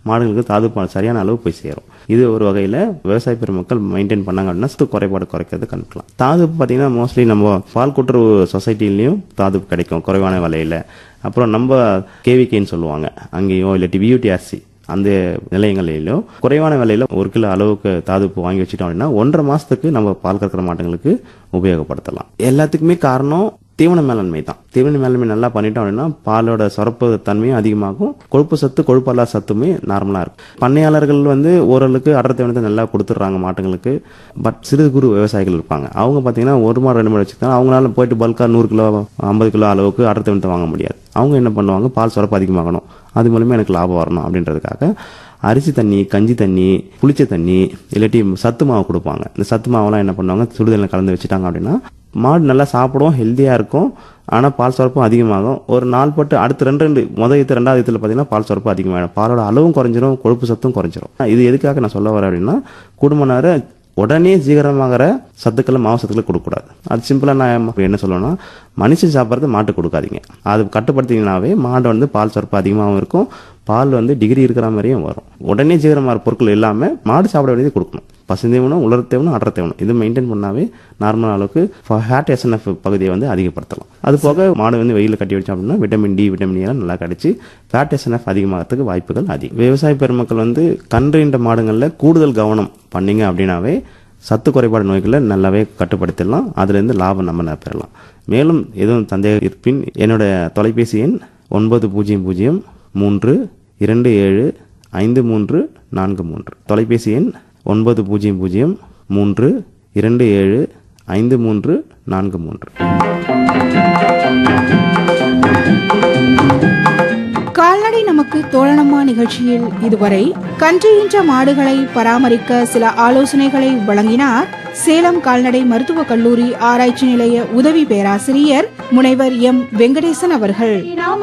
மாடுகளுக்கு தாது பால் சரியான அளவு போய் சேரும் இது ஒரு வகையில் விவசாய பெருமக்கள் மெயின்டைன் பண்ணாங்க அப்படின்னா சத்து குறைபாடு குறைக்கிறது கண்டுக்கலாம் தாது பார்த்தீங்கன்னா மோஸ்ட்லி நம்ம பால் கூட்டுறவு சொசைட்டிலையும் தாது கிடைக்கும் குறைவான விலையில அப்புறம் நம்ம கேவிகேன்னு சொல்லுவாங்க அங்கேயோ இல்லாட்டி வியூடிஆர்சி அந்த நிலையங்களிலும் குறைவான விலையில ஒரு கிலோ அளவுக்கு தாதுப்பு வாங்கி வச்சுட்டோம் அப்படின்னா ஒன்றரை மாசத்துக்கு நம்ம பால் கறக்கிற மாட்டுங்களுக்கு உபயோகப்படுத்தலாம் எல்லாத்துக்குமே காரணம் தீவன மேலாண்மை தான் தீவன மேலாண்மை நல்லா பண்ணிட்டோம் அப்படின்னா பாலோட சுரப்பு தன்மையும் அதிகமாகும் கொழுப்பு சத்து கொழுப்பல்லா சத்துமே நார்மலா இருக்கும் பண்ணையாளர்கள் வந்து ஓரளவுக்கு அடர் தீவனத்தை நல்லா கொடுத்துட்றாங்க மாட்டுங்களுக்கு பட் சிறு குறு விவசாயிகள் இருப்பாங்க அவங்க பார்த்தீங்கன்னா ஒரு மாடு ரெண்டு மாடு வச்சுருக்காங்க அவங்களால போயிட்டு பல்கா நூறு கிலோ ஐம்பது கிலோ அளவுக்கு அடர் தீவனத்தை வாங்க முடியாது அவங்க என்ன பண்ணுவாங்க பால் சுரப்பு அதிகமாகணும் அது மூலமா எனக்கு லாபம் வரணும் அப்படின்றதுக்காக அரிசி தண்ணி கஞ்சி தண்ணி புளிச்ச தண்ணி இல்லாட்டி சத்து மாவு கொடுப்பாங்க இந்த சத்து மாவுலாம் என்ன பண்ணுவாங்க சுடுதண்ணில் கலந்து வச்சுட்டாங்க அப்படின்னா மாடு நல்லா சாப்பிடும் ஹெல்த்தியாக இருக்கும் ஆனால் பால் சுரப்பும் அதிகமாகும் ஒரு நாள் பட்டு அடுத்த ரெண்டு ரெண்டு முதல் இது ரெண்டாவது இதில் பார்த்தீங்கன்னா பால் சுரப்பு அதிகமாகிடும் பாலோட அளவும் குறைஞ்சிரும் கொழுப்பு சத்தும் குறைஞ்சிரும் இது எதுக்காக நான் சொல்ல வரேன் அப்படின்னா குடும்ப நேரம் உடனே சீக்கிரமாகிற சத்துக்களை மாவு சத்துக்களை கொடுக்கக்கூடாது அது சிம்பிளாக நான் என்ன சொல்லணும்னா மனுஷன் சாப்பிட்றது மாட்டு கொடுக்காதீங்க அது கட்டுப்படுத்திங்கனாவே மாடு வந்து பால் சுரப்பு அதிகமாகவும் இருக்கும் பால் வந்து டிகிரி இருக்கிற மாதிரியும் வரும் உடனே சீக்கிரமாக பொருட்கள் இல்லாமல் மாடு சாப்பிட வேண்டியது கொடுக்கணும் பசுந்தேவனும் உலர்த்தேவனும் அடர்த்தேவனும் இது மெயின்டைன் பண்ணாவே நார்மல் அளவுக்கு ஹேட் எஸ்என்எஃப் பகுதியை வந்து அதிகப்படுத்தலாம் அது போக மாடு வந்து வெயிலில் கட்டி வச்சோம் அப்படின்னா விட்டமின் டி விட்டமின் எல்லாம் நல்லா கிடைச்சி ஃபேட் எஸ்என்எஃப் அதிகமாகிறதுக்கு வாய்ப்புகள் அதிகம் விவசாய பெருமக்கள் வந்து கன்றுன்ற மாடுகளில் கூடுதல் கவனம் பண்ணீங்க அப்படின்னாவே சத்து குறைபாடு நோய்களை நல்லாவே கட்டுப்படுத்திடலாம் அதுலேருந்து லாபம் நம்ம பெறலாம் மேலும் எதுவும் சந்தேகம் இருப்பின் என்னோட தொலைபேசி எண் ஒன்பது பூஜ்ஜியம் பூஜ்ஜியம் மூன்று இரண்டு ஏழு ஐந்து மூன்று நான்கு மூன்று தொலைபேசி எண் ஒன்பது பூஜ்ஜியம் பூஜ்ஜியம் மூன்று இரண்டு ஏழு ஐந்து மூன்று நான்கு மூன்று கால்நடை நமக்கு தோழனமா நிகழ்ச்சியில் இதுவரை கன்றுகின்ற மாடுகளை பராமரிக்க சில ஆலோசனைகளை வழங்கினார் சேலம் கால்நடை மருத்துவக் கல்லூரி ஆராய்ச்சி நிலைய உதவி பேராசிரியர் முனைவர் எம் வெங்கடேசன் அவர்கள் நாம்